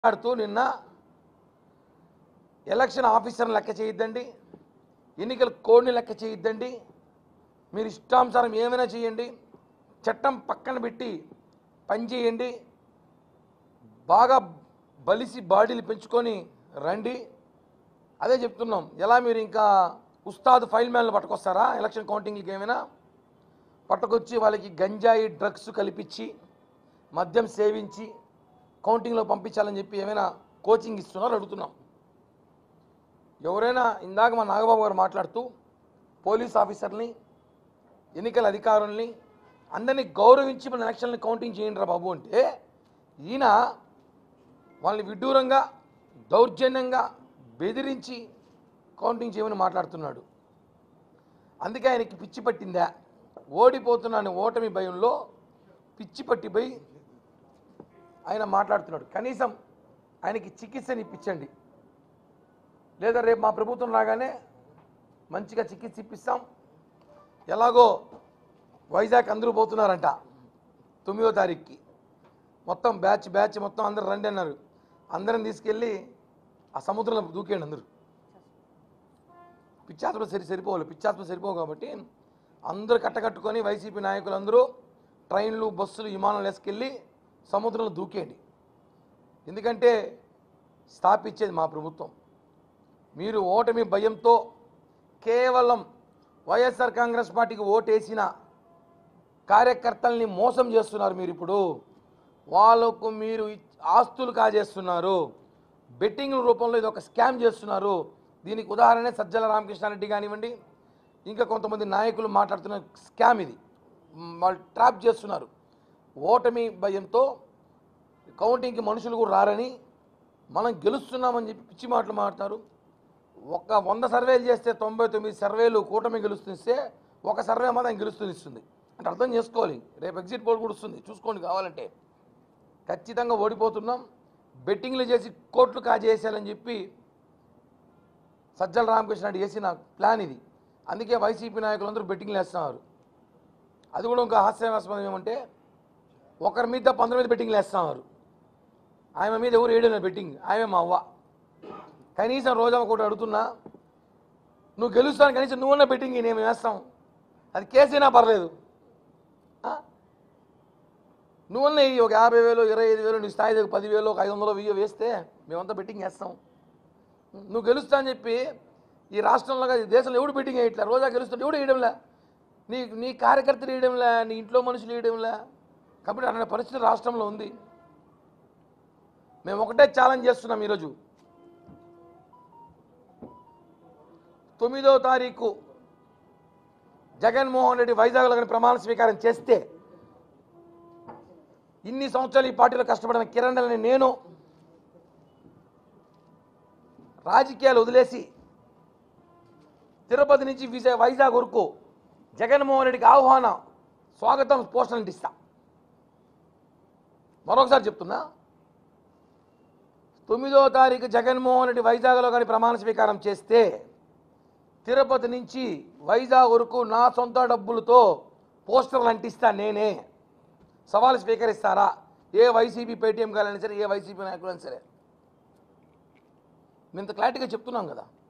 మాట్లాడుతూ నిన్న ఎలక్షన్ ఆఫీసర్ని లెక్క చేయొద్దండి ఎన్నికల కోడ్ని లెక్క చేయొద్దండి మీరు ఇష్టానుసారం ఏమైనా చేయండి చట్టం పక్కన పెట్టి పని చేయండి బాగా బలిసి బాడీలు పెంచుకొని రండి అదే చెప్తున్నాం ఎలా మీరు ఇంకా ఉస్తాద్ ఫైల్ మ్యాన్లు పట్టుకొస్తారా ఎలక్షన్ కౌంటింగ్కి ఏమైనా పట్టుకొచ్చి వాళ్ళకి గంజాయి డ్రగ్స్ కల్పించి మద్యం సేవించి కౌంటింగ్లో పంపించాలని చెప్పి ఏమైనా కోచింగ్ ఇస్తున్నారో అడుగుతున్నాం ఎవరైనా ఇందాక మా నాగబాబు గారు మాట్లాడుతూ పోలీస్ ఆఫీసర్ని ఎన్నికల అధికారుల్ని అందరినీ గౌరవించి మన ఎలక్షన్ని కౌంటింగ్ చేయండి రా బాబు అంటే ఈయన వాళ్ళని విడ్డూరంగా దౌర్జన్యంగా బెదిరించి కౌంటింగ్ చేయమని మాట్లాడుతున్నాడు అందుకే ఆయనకి పిచ్చి పట్టిందా ఓడిపోతున్నాను ఓటమి భయంలో పిచ్చి పట్టిపోయి ఆయన మాట్లాడుతున్నాడు కనీసం ఆయనకి చికిత్సని ఇప్పించండి లేదా రేపు మా ప్రభుత్వం రాగానే మంచిగా చికిత్స ఇప్పిస్తాం ఎలాగో వైజాగ్ అందరూ పోతున్నారంట తొమ్మిదో తారీఖుకి మొత్తం బ్యాచ్ బ్యాచ్ మొత్తం అందరు రండి అన్నారు అందరం తీసుకెళ్ళి ఆ సముద్రంలో దూకేయండి అందరూ పిచ్చాత్మ సరి సరిపోవాలి పిచ్చాత్మ సరిపోవు కాబట్టి అందరూ కట్టకట్టుకొని వైసీపీ నాయకులు అందరూ ట్రైన్లు బస్సులు విమానాలు వేసుకెళ్ళి సముద్రంలో దూకేయండి ఎందుకంటే స్థాపించేది మా ప్రభుత్వం మీరు ఓటమి భయంతో కేవలం వైఎస్ఆర్ కాంగ్రెస్ పార్టీకి ఓటేసిన కార్యకర్తల్ని మోసం చేస్తున్నారు మీరు ఇప్పుడు వాళ్ళకు మీరు ఇచ్- ఆస్తులు కాజేస్తున్నారు బెట్టింగ్ రూపంలో ఇది ఒక స్కామ్ చేస్తున్నారు దీనికి ఉదాహరణ సజ్జల రామకృష్ణారెడ్డి కానివ్వండి ఇంకా కొంతమంది నాయకులు మాట్లాడుతున్న స్కామ్ ఇది మ్, వాళ్ళు ట్రాప్ చేస్తున్నారు ఓటమి భయంతో కౌంటింగ్కి మనుషులు కూడా రారని మనం గెలుస్తున్నామని చెప్పి పిచ్చి మాటలు మాట్లాడతారు ఒక వంద సర్వేలు చేస్తే తొంభై తొమ్మిది సర్వేలు కూటమి గెలుస్తుంది ఒక సర్వే మాత్రం గెలుస్తుంది ఇస్తుంది అంటే అర్థం చేసుకోవాలి రేపు ఎగ్జిట్ పోల్ కూడా వస్తుంది చూసుకోండి కావాలంటే ఖచ్చితంగా ఓడిపోతున్నాం బెట్టింగ్లు చేసి కోట్లు కాజేసాలని చెప్పి సజ్జల రామకృష్ణ రెడ్డి చేసిన ప్లాన్ ఇది అందుకే వైసీపీ నాయకులందరూ బెట్టింగ్లు వేస్తున్నారు అది కూడా ఇంకా హాస్యాస్పదం ఏమంటే ఒకరి మీద పంతొమ్మిది మీద బెట్టింగ్లు వేస్తున్నారు ఆమె మీద ఎవరు వేయడం లేదు బెట్టింగ్ ఆమె మా అవ్వ కనీసం రోజా ఒకటి అడుగుతున్నా నువ్వు గెలుస్తాను కనీసం నువ్వన్న బెట్టింగ్ నేను వేస్తాం అది కేసైనా పర్లేదు ఆ? నువ్వన్న ఈ ఒక యాభై వేలు ఇరవై ఐదు వేలు నీ స్థాయి దగ్గర పదివేలు ఒక ఐదు వందలు వెయ్యి వేస్తే మేమంతా బెట్టింగ్ వేస్తాం నువ్వు గెలుస్తా అని చెప్పి ఈ రాష్ట్రంలో కాదు, ఈ దేశంలో ఎవడు బెట్టింగ్ వేయట్లే రోజా గెలుస్తాడు ఎవడు వేయడంలే నీ నీ కార్యకర్తలు వేయడంలే నీ ఇంట్లో మనుషులు వేయడంలే కాబట్టి అలాంటి పరిస్థితి రాష్ట్రంలో ఉంది మేము ఒకటే ఛాలెంజ్ చేస్తున్నాం ఈరోజు తొమ్మిదో తారీఖు జగన్మోహన్ రెడ్డి వైజాగ్లో కానీ ప్రమాణ స్వీకారం చేస్తే ఇన్ని సంవత్సరాలు ఈ పార్టీలో కష్టపడిన కిరణ్ రెడ్డిని నేను రాజకీయాలు వదిలేసి తిరుపతి నుంచి విజయ వైజాగ్ వరకు జగన్మోహన్ రెడ్డికి ఆహ్వానం స్వాగతం పోస్టర్లు అంటిస్తా మరొకసారి చెప్తున్నా తొమ్మిదో తారీఖు జగన్మోహన్ రెడ్డి వైజాగ్లో కానీ ప్రమాణ స్వీకారం చేస్తే తిరుపతి నుంచి వైజాగ్ వరకు నా సొంత డబ్బులతో పోస్టర్లు అంటిస్తా నేనే సవాలు స్వీకరిస్తారా ఏ వైసీపీ పేటీఎం కాలైనా సరే ఏ వైసీపీ నాయకులైనా సరే మేము ఇంత క్లారిటీగా చెప్తున్నాం కదా